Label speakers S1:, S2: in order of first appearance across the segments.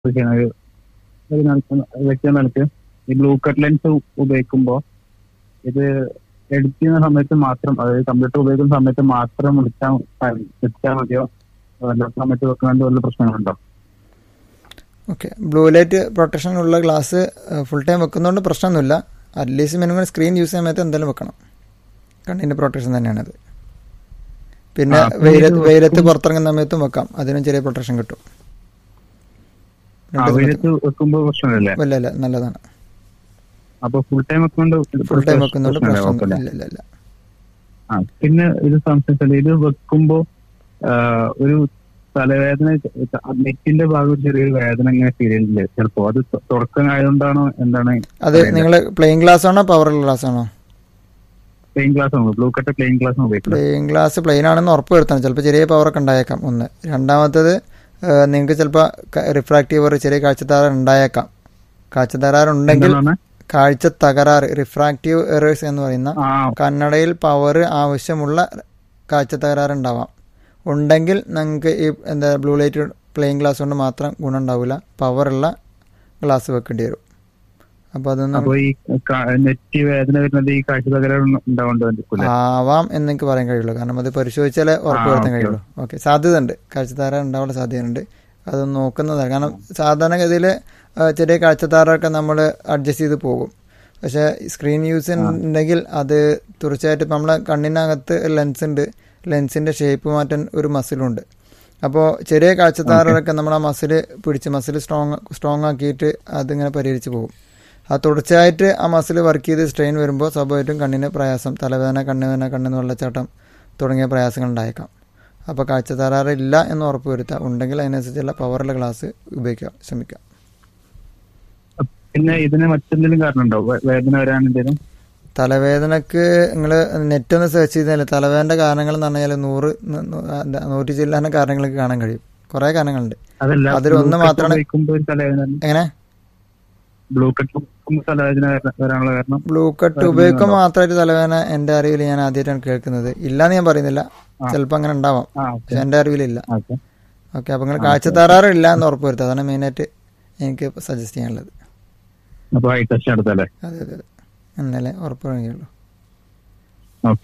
S1: ചെയ്യുന്ന ഒരു ഒരു നിലക്ക് വ്യക്തി എന്ന നിലക്ക് ഈ ബ്ലൂ കട്ട് ലെൻസ് ഉപയോഗിക്കുമ്പോൾ ഇത് എഡിറ്റ് ചെയ്യുന്ന സമയത്ത് മാത്രം അതായത് കമ്പ്യൂട്ടർ ഉപയോഗിക്കുന്ന സമയത്ത് മാത്രം വിളിച്ചാൽ വിളിച്ചാൽ മതിയോ അല്ലാത്ത സമയത്ത് വെക്കാണ്ട് വല്ല പ്രശ്നങ്ങളുണ്ടോ
S2: ഓക്കെ ബ്ലൂ ലൈറ്റ് പ്രൊട്ടക്ഷൻ ഉള്ള ഗ്ലാസ് ഫുൾ ടൈം വെക്കുന്നതുകൊണ്ട് പ്രശ്നമൊന്നുമില്ല അറ്റ്ലീസ്റ്റ് മിനിമം സ്ക്രീൻ യൂസ് ചെയ്യുന്ന സമയത്ത് എന്തായാലും വെക്കണം കണ്ണിൻ്റെ പ്രൊട്ടക്ഷൻ തന്നെയാണത് പിന്നെ
S1: ആ, അപ്പോൾ
S2: വെയിലത്ത്
S1: ഇത്
S2: വെയിലത്ത്
S1: വെക്കും-
S2: പുറത്തിറങ്ങുന്ന സമയത്തും വെക്കാം അതിനും ചെറിയ പ്രൊട്ടക്ഷൻ കിട്ടും
S1: ആ
S2: രണ്ട് സമയത്തും.
S1: വെയിലത്ത് വെക്കുമ്പോൾ പ്രശ്നമില്ലേ
S2: ഇല്ല ഇല്ല നല്ലതാണ്
S1: അപ്പൊ ഫുൾ ടൈം വെക്കൊണ്ട്
S2: ഫുൾ ടൈം വെക്കുന്നതുകൊണ്ട്
S1: പ്രശ്നമില്ല,
S2: പ്രശ്നം
S1: കുഴപ്പമില്ല.
S2: ഇല്ല ഇല്ല ഇല്ല
S1: ആ പിന്നെ ഇത് സംശയിച്ചാൽ ഇത് വെക്കുമ്പോ ആ, ഒരു തലവേദന നെറ്റിന്റെ ഭാഗം ചെറിയൊരു വേദന ഇങ്ങനെ ഫീൽ ചെയ്യുന്നില്ലേ ചിലപ്പോ അത് തു- തുറക്കാനായതുകൊണ്ടാണോ എന്താണ്
S2: അത് നിങ്ങൾ പ്ലെയിൻ ഗ്ലാസ് ആണോ പവറുള്ള ഗ്ലാസ് ആണോ
S1: പ്ലെയിൻ ഗ്ലാസ് ആണ് ബ്ലൂ കട്ട് പ്ലെയിൻ ഗ്ലാസ് ആണ് ഉപയോഗിക്കുന്നത്
S2: പ്ലെയിൻ ഗ്ലാസ് പ്ലെയിൻ ആണെന്ന് ഉറപ്പ് വരുത്തണം ചിലപ്പോൾ ചെറിയ പവറൊക്കെ ഉണ്ടായേക്കാം ഒന്ന് രണ്ടാമത്തത് നിങ്ങൾക്ക് ചിലപ്പോൾ റിഫ്രാക്റ്റീവ് ചെറിയ കാഴ്ച തകരാറ് ഉണ്ടായേക്കാം കാഴ്ച തകരാറുണ്ടെങ്കിൽ
S1: എന്താണ് പറഞ്ഞത്?
S2: കാഴ്ച തകരാറ് റിഫ്രാക്റ്റീവ് എറേഴ്സ് എന്ന് പറയുന്ന
S1: ആ
S2: കണ്ണടയിൽ പവർ ആവശ്യമുള്ള കാഴ്ച തകരാറ് ഉണ്ടാവാം ഉണ്ടെങ്കിൽ നിങ്ങൾക്ക് ഈ എന്താ ബ്ലൂ ലൈറ്റ് പ്ലെയിൻ ഗ്ലാസ് കൊണ്ട് മാത്രം ഗുണം ഉണ്ടാവില്ല പവറുള്ള ഗ്ലാസ് വെക്കേണ്ടി വരും അപ്പോൾ അതൊന്നും
S1: അപ്പൊ ഈ ക- നെറ്റ് വേദന വരുന്നത് ഈ കാഴ്ച തകരാറ് ഉണ്ടാവേണ്ടതില്ലേ
S2: ആവാം എന്ന് എനിക്ക് പറയാൻ കഴിയുള്ളൂ കാരണം അത് പരിശോധിച്ചാലേ ഉറപ്പ്
S1: ആ,
S2: വരുത്താൻ
S1: ഓക്കേ.
S2: കഴിയുള്ളൂ ഓക്കെ സാധ്യത ഉണ്ട് കാഴ്ചത്താര ഉണ്ടാവാനുള്ള സാധ്യതയുണ്ട് അത് നോക്കുന്നതാണ് കാരണം സാധാരണഗതിയിൽ ചെറിയ കാഴ്ചത്താരൊക്കെ നമ്മൾ അഡ്ജസ്റ്റ് ചെയ്ത് പോകും പക്ഷേ സ്ക്രീൻ യൂസ് ഉണ്ടെങ്കിൽ അത് തീർച്ചയായിട്ടും ഇപ്പം നമ്മളെ കണ്ണിനകത്ത് ലെൻസ് ഉണ്ട് ലെൻസിൻ്റെ ഷേപ്പ് മാറ്റാൻ ഒരു മസിലുണ്ട് അപ്പോൾ ചെറിയ കാഴ്ചത്താരൊക്കെ നമ്മൾ ആ മസിൽ പിടിച്ച് മസിൽ സ്ട്രോങ് സ്ട്രോങ് ആക്കിയിട്ട് അതിങ്ങനെ പരിഹരിച്ച് പോകും ആ തുടർച്ചയായിട്ട് ആ മസിൽ വർക്ക് ചെയ്ത് സ്ട്രെയിൻ വരുമ്പോൾ സ്വാഭാവികമായിട്ടും കണ്ണിന് പ്രയാസം തലവേദന കണ്ണുവേദന കണ്ണിന് വെള്ളച്ചാട്ടം തുടങ്ങിയ പ്രയാസങ്ങൾ ഉണ്ടായേക്കാം അപ്പോൾ കാഴ്ച തകരാറില്ല എന്ന് ഉറപ്പ് വരുത്തുക ഉണ്ടെങ്കിൽ അതിനനുസരിച്ചുള്ള പവറുള്ള ഗ്ലാസ് ഉപയോഗിക്കുക ശ്രമിക്കുക
S1: പിന്നെ ഇതിന് മറ്റെന്തെങ്കിലും കാരണം ഉണ്ടോ വേ- വേദന വരാൻ എന്തെങ്കിലും
S2: തലവേദനക്ക് നിങ്ങൾ നെറ്റ് ഒന്ന് സെർച്ച് ചെയ്താൽ തലവേദന കാരണങ്ങൾ എന്ന് പറഞ്ഞാൽ നൂറ് ന- ന- എന്താ, നൂറ്റി ചില്ലാന കാരണങ്ങൾക്ക് കാണാൻ കഴിയും കുറേ കാരണങ്ങളുണ്ട്
S1: അതല്ല
S2: അതിൽ ഒന്ന്
S1: blue cut
S2: മാത്രമാണ്
S1: ഉപയോഗിക്കുമ്പോൾ ഒരു തലവേദന
S2: എങ്ങനെ
S1: ബ്ലൂ കട്ട് ഉപയോഗിക്കുമ്പോൾ തലവേദന വര- വരാനുള്ള കാരണം
S2: ബ്ലൂ കട്ട്
S1: വേറെ
S2: ഉപയോഗിക്കുമ്പോൾ
S1: ഒന്നുമില്ല.
S2: മാത്രമായിട്ട് തലവേദന എൻ്റെ അറിവിൽ ഞാൻ ആദ്യമായിട്ടാണ് കേൾക്കുന്നത് ഇല്ലാന്ന് ഞാൻ പറയുന്നില്ല ചിലപ്പോൾ അങ്ങനെ ഉണ്ടാവാം
S1: ആ
S2: പക്ഷെ എൻ്റെ അറിവിലില്ല
S1: ഓക്കെ
S2: ഓക്കെ അപ്പോൾ നിങ്ങൾ കാഴ്ച തകരാറ് ഇല്ല എന്ന് ഉറപ്പ് വരുത്തുക അതാണ് മെയിനായിട്ട് എനിക്ക് സജസ്റ്റ് ചെയ്യാനുള്ളത്
S1: അപ്പൊ ഐ ടെസ്റ്റ് നടത്തല്ലേ
S2: അതെ അതെ അതെ എന്നാലേ ഉറപ്പ് കഴിയുള്ളൂ
S1: ഓക്കെ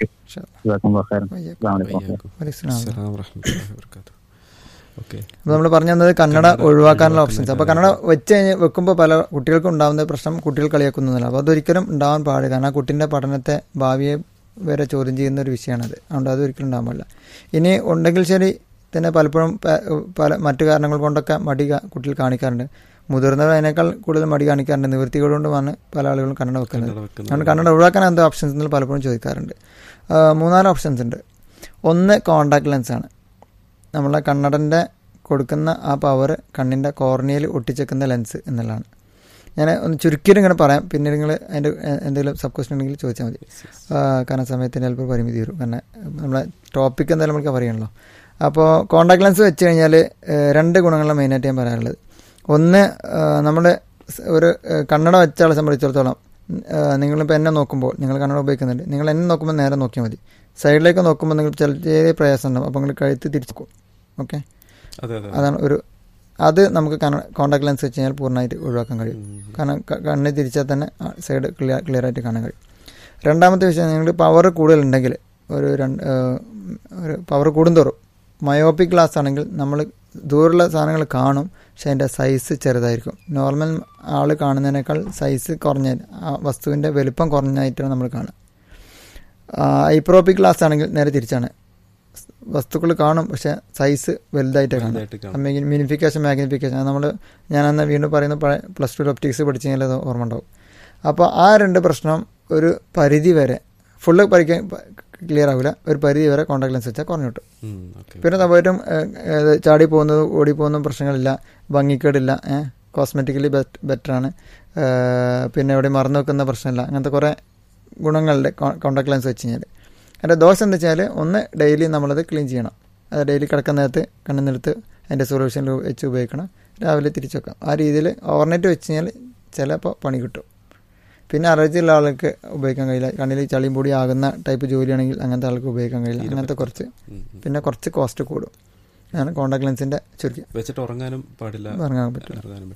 S3: ഓക്കെ
S2: അപ്പോൾ നമ്മൾ പറഞ്ഞു തന്നത് കന്നഡ ഒഴിവാക്കാനുള്ള ഓപ്ഷൻസ് അപ്പോൾ കന്നഡ വെച്ച് കഴിഞ്ഞ് വെക്കുമ്പോൾ പല കുട്ടികൾക്കും ഉണ്ടാകുന്ന പ്രശ്നം കുട്ടികൾ കളിയാക്കുന്നതല്ല അപ്പോൾ അതൊരിക്കലും ഉണ്ടാവാൻ പാടില്ല കാരണം ആ കുട്ടീൻ്റെ പഠനത്തെ ഭാവിയെ വരെ ചോദ്യം ചെയ്യുന്ന ഒരു വിഷയമാണത് അതുകൊണ്ട് അത് ഒരിക്കലും ഉണ്ടാകാൻ പാടില്ല ഇനി ഉണ്ടെങ്കിൽ ശരി തന്നെ പലപ്പോഴും പ- പല മറ്റു കാരണങ്ങൾ കൊണ്ടൊക്കെ മടി കാ- കുട്ടികൾ കാണിക്കാറുണ്ട് മുതിർന്നവർ അതിനേക്കാൾ കൂടുതൽ മടി കാണിക്കാറുണ്ട് നിവൃത്തികൾ കൊണ്ടുമാണ് പല ആളുകളും കന്നഡ വെക്കുന്നത് അതുകൊണ്ട് കന്നഡ ഒഴിവാക്കാൻ എന്താ ഓപ്ഷൻസ് എന്ന് പലപ്പോഴും ചോദിക്കാറുണ്ട് ആ, മൂന്നാല് ഓപ്ഷൻസ് ഉണ്ട് ഒന്ന് കോണ്ടാക്ട് ലെൻസ് ആണ് നമ്മളെ കണ്ണടൻ്റെ കൊടുക്കുന്ന ആ പവർ കണ്ണിൻ്റെ കോർണിയയിൽ ഒട്ടിച്ചേക്കുന്ന ലെൻസ് എന്നുള്ളതാണ് ഞാൻ ഒന്ന് ചുരുക്കിയിട്ട് ഇങ്ങനെ പറയാം പിന്നെ നിങ്ങൾ അതിൻ്റെ എന്തെങ്കിലും സബ് ക്വസ്റ്റൻ ഉണ്ടെങ്കിൽ ചോദിച്ചാൽ മതി ആ, കാരണം സമയത്തിന് ചിലപ്പോൾ പരിമിതി വരും കാരണം നമ്മളെ ടോപ്പിക് എന്തായാലും നമുക്ക് പറയണല്ലോ അപ്പോൾ കോണ്ടാക്ട് ലെൻസ് വെച്ച് കഴിഞ്ഞാൽ രണ്ട് ഗുണങ്ങളാണ് മെയിനായിട്ട് ഞാൻ പറയാറുള്ളത് ഒന്ന് നമ്മൾ ഒരു ഏഹ്, കണ്ണട വെച്ച ആളെ സംബന്ധിച്ചിടത്തോളം ഏഹ്, നിങ്ങളിപ്പോൾ എന്നെ നോക്കുമ്പോൾ നിങ്ങൾ കണ്ണട ഉപയോഗിക്കുന്നുണ്ട് നിങ്ങൾ എന്നെ നോക്കുമ്പോൾ നേരെ നോക്കിയാൽ മതി സൈഡിലേക്ക് നോക്കുമ്പോൾ നിങ്ങൾ ചില ചെറിയ പ്രയാസം ഉണ്ടാവും അപ്പോൾ നിങ്ങൾ കഴുത്ത് തിരിച്ചു നോക്കും ഓക്കെ
S3: അതെ അതെ
S2: അതാണ് ഒരു അത് നമുക്ക് കോണ്ടാക്ട് ലെൻസ് വെച്ച് കഴിഞ്ഞാൽ പൂർണ്ണമായിട്ട് ഒഴിവാക്കാൻ കഴിയും കാരണം ക- കണ്ണ് തിരിച്ചാൽ തന്നെ സൈഡ് ക്ലിയർ ക്ലിയർ ആയിട്ട് കാണാൻ കഴിയും രണ്ടാമത്തെ വിഷയം നിങ്ങൾ പവർ കൂടുതലുണ്ടെങ്കിൽ ഒരു രണ്ട് ഏഹ്, ഒരു പവർ കൂടുന്തോറും മയോപ്പിക് ഗ്ലാസ് ആണെങ്കിൽ നമ്മൾ ദൂരമുള്ള സാധനങ്ങൾ കാണും പക്ഷെ അതിൻ്റെ സൈസ് ചെറുതായിരിക്കും നോർമൽ ആൾ കാണുന്നതിനേക്കാൾ സൈസ് കുറഞ്ഞ ആ വസ്തുവിൻ്റെ വലുപ്പം കുറഞ്ഞായിട്ടാണ് നമ്മൾ കാണുക ഐപ്രോപ്പിക് ഗ്ലാസ് ആണെങ്കിൽ നേരെ തിരിച്ചാണ് വസ്തുക്കൾ കാണും പക്ഷെ സൈസ് വലുതായിട്ട് കാണും
S3: വലുതായിട്ട് കാണും.
S2: മിനിഫിക്കേഷൻ മാഗ്നിഫിക്കേഷൻ നമ്മൾ ഞാൻ അന്ന് വീണ്ടും പറയുന്ന പഴയ പ്ലസ് ടു ഒപ്റ്റിക്സ് പഠിച്ചു കഴിഞ്ഞാൽ അത് ഓർമ്മ ഉണ്ടാവും അപ്പോൾ ആ രണ്ട് പ്രശ്നം ഒരു പരിധി വരെ ഫുള്ള് പഠിക്കാൻ ക്ലിയർ ആവില്ല ഒരു പരിധി വരെ കോണ്ടാക്ട് ലെൻസ് വെച്ചാൽ കുറഞ്ഞു കിട്ടും
S3: ഉം, ഓക്കെ
S2: പിന്നെ സ്വാഭാവികം ചാടി പോകുന്നത് ഓടി പോകുന്നതും പ്രശ്നങ്ങളില്ല ഭംഗിക്കേടില്ല കോസ്മെറ്റിക്കലി ബെറ്ററാണ് പിന്നെ എവിടെ മറന്നു വെക്കുന്ന പ്രശ്നമില്ല അങ്ങനത്തെ കുറേ ഗുണങ്ങളുണ്ട് കോണ്ടാക്ട് ലെൻസ് വെച്ച് കഴിഞ്ഞാൽ അതിൻ്റെ ദോഷം എന്താ വെച്ചാൽ ഒന്ന് ഡെയിലി നമ്മളത് ക്ലീൻ ചെയ്യണം അത് ഡെയിലി കിടക്കുന്ന നേരത്ത് കണ്ണിനെടുത്ത് അതിൻ്റെ സൊല്യൂഷനിൽ വെച്ച് ഉപയോഗിക്കണം രാവിലെ തിരിച്ചു വെക്കാം ആ രീതിയിൽ ഓവർനൈറ്റ് വെച്ച് കഴിഞ്ഞാൽ ചിലപ്പോൾ പണി കിട്ടും പിന്നെ അലർജി ഉള്ള ആൾക്ക് ഉപയോഗിക്കാൻ കഴിയില്ല കണ്ണിൽ ചളിയും പൊടി ആകുന്ന ടൈപ്പ് ജോലിയാണെങ്കിൽ അങ്ങനത്തെ ആൾക്ക് ഉപയോഗിക്കാൻ കഴിയില്ല അങ്ങനത്തെ കുറച്ച്
S3: ഉം, ഉം.
S2: പിന്നെ കുറച്ച് കോസ്റ്റ് കൂടും ആണ് കോണ്ടാക്ട് ലെൻസിന്റെ ചുരുക്കി
S3: വെച്ചിട്ട് ഉറങ്ങാനും പാടില്ല
S2: ഇറങ്ങാൻ പറ്റില്ല
S3: ഇറങ്ങാനും